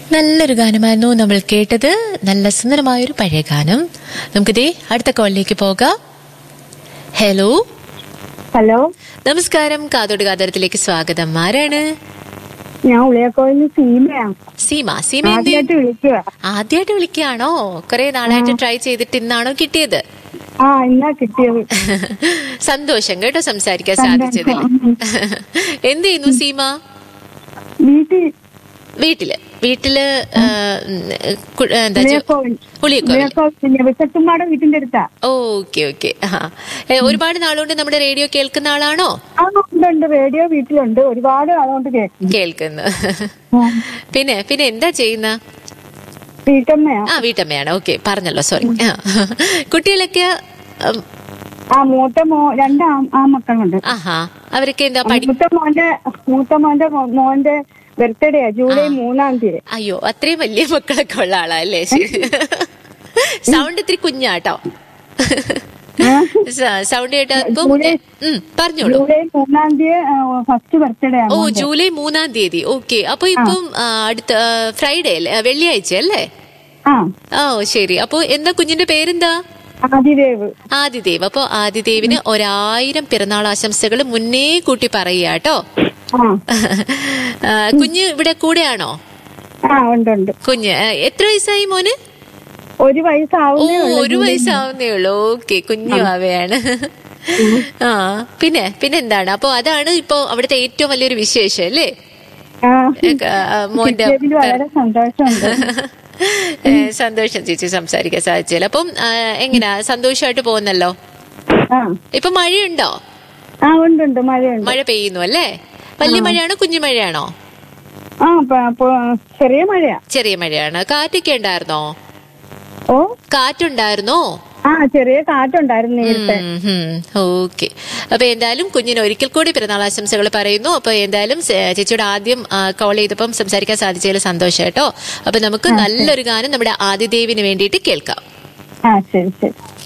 നല്ലൊരു ഗാനമായിരുന്നു നമ്മൾ കേട്ടത് നല്ല സുന്ദരമായൊരു പഴയ ഗാനം നമുക്കിതേ അടുത്ത കോളിലേക്ക് പോകാം ഹലോ ഹലോ നമസ്കാരം കാതോട് കാതരത്തിലേക്ക് സ്വാഗതം ആരാണ് ഞാൻ ഉളിയക്കോയിന്ന് സീമയാണ് സീമ സീമ എന്ത് ആദ്യമായിട്ട് വിളിക്കുക ആദ്യമായിട്ട് വിളിക്കുകയാണോ കുറെ നാളായിട്ട് ട്രൈ ചെയ്തിട്ട് ഇന്നാണോ കിട്ടിയത് ആ ഇന്നാ കിട്ടിയത് സന്തോഷം കേട്ടോ സംസാരിക്കാൻ സാധിച്ചതിൽ എന്ത് ചെയ്യുന്നു സീമ വീട്ടിൽ വീട്ടില് വീട്ടില് ആ, ഉം, കു- എന്താ ജോ- ഉളിയക്കോവിൽ ഉളിയക്കോവിൽ ഉളിയക്കോവിൽ വിശത്തുമ്മാടെ വീട്ടിന്റെ അടുത്താ ഓക്കെ ഓക്കെ ഒരുപാട് നാളുകൊണ്ട് നമ്മുടെ റേഡിയോ കേൾക്കുന്ന ആളാണോ ആ ഉണ്ട് ഉണ്ട് റേഡിയോ വീട്ടിലുണ്ട് ഒരുപാട് അതുകൊണ്ട് കേൾക്കും കേൾക്കുന്നു പിന്നെ പിന്നെ എന്താ ചെയ്യുന്ന വീട്ടമ്മയാ ആ വീട്ടമ്മയാണ് ഓക്കെ പറഞ്ഞല്ലോ സോറി കുട്ടികളൊക്കെ ഉം, ആ മൂത്ത മോ രണ്ട് ആ- ആ മക്കളുണ്ട് ആഹാ അവരൊക്കെ എന്താ പഠി മൂത്ത മോന്റെ മൂത്ത മോന്റെ മോ- മോന്റെ ബർത്ത്ഡേയാ ജൂലൈ മൂന്നാം തീയതി അയ്യോ അത്രയും വലിയ മക്കളൊക്കെ ഉള്ള ആളാ അല്ലേ ശരി സൗണ്ട് ഇത്തിരി കുഞ്ഞാട്ടോ സൗണ്ട് കേട്ടാ ഇപ്പൊ ഉം, പറഞ്ഞോളൂ ജൂലൈ മൂന്നാം തീയതി ഫസ്റ്റ് ബർത്ത്ഡേ ഓ ആണ് ജൂലൈ മൂന്നാം തീയതി ഓക്കെ അപ്പൊ ഇപ്പം ആ, അടുത്ത ഫ്രൈഡേ അല്ലേ ആ, വെള്ളിയാഴ്ച അല്ലേ ആ ഓ ശരി അപ്പൊ എന്താ കുഞ്ഞിന്റെ പേരെന്താ ആദിദേവ് ആദിദേവ് അപ്പൊ ആദിദേവിന് ഒരായിരം പിറന്നാൾ ആശംസകൾ മുന്നേ കൂട്ടി പറയുക കേട്ടോ ആ ആ, കുഞ്ഞ് ഇവിടെ കൂടെയാണോ ആ ഉണ്ട് ഉണ്ട് കുഞ്ഞ് ആ, എത്ര വയസ്സായി മോന് ഒരു ഓ വയസ്സാവുന്നേ ഉള്ളൂ ഒരു വയസ്സാവുന്നേ ഉള്ളൂ ഓക്കെ കുഞ്ഞു ആവയാണ് ആ പിന്നെ പിന്നെ എന്താണ് അപ്പൊ അതാണ് ഇപ്പൊ അവിടുത്തെ ഏറ്റവും വലിയൊരു വിശേഷം അല്ലേ ആ ആ, മോന്റെ കിട്ടിയതിൽ വളരെ സന്തോഷമുണ്ട് ഏ, സന്തോഷം ചേച്ചി സംസാരിക്കാൻ സാധിച്ചല്ലോ അപ്പം ആ, എങ്ങനാ സന്തോഷമായിട്ട് പോകുന്നല്ലോ ആ ഇപ്പൊ മഴയുണ്ടോ ആ ഉണ്ട് ഉണ്ട് മഴയുണ്ട് മഴ പെയ്യുന്നു അല്ലേ വലിയ മഴയാണോ കുഞ്ഞു മഴയാണോ ആ പ- പ- ചെറിയ മഴയാ ചെറിയ മഴയാണ് കാറ്റൊക്കെ ഉണ്ടായിരുന്നോ ഓ കാറ്റുണ്ടായിരുന്നോ ആ ചെറിയ കാറ്റുണ്ടായിരുന്നു നേരത്തെ ഓക്കെ അപ്പൊ എന്തായാലും കുഞ്ഞിന് ഒരിക്കൽ കൂടി പിറന്നാൾ ആശംസകൾ പറയുന്നു അപ്പൊ എന്തായാലും സെ- ചേച്ചിയോട് ആദ്യം കോൾ ചെയ്തപ്പം സംസാരിക്കാൻ സാധിച്ചതിൽ സന്തോഷം കേട്ടോ അപ്പൊ നമുക്ക് നല്ലൊരു ഗാനം നമ്മുടെ ആദിദേവിന് വേണ്ടിയിട്ട് കേൾക്കാം ആ ശരി ശരി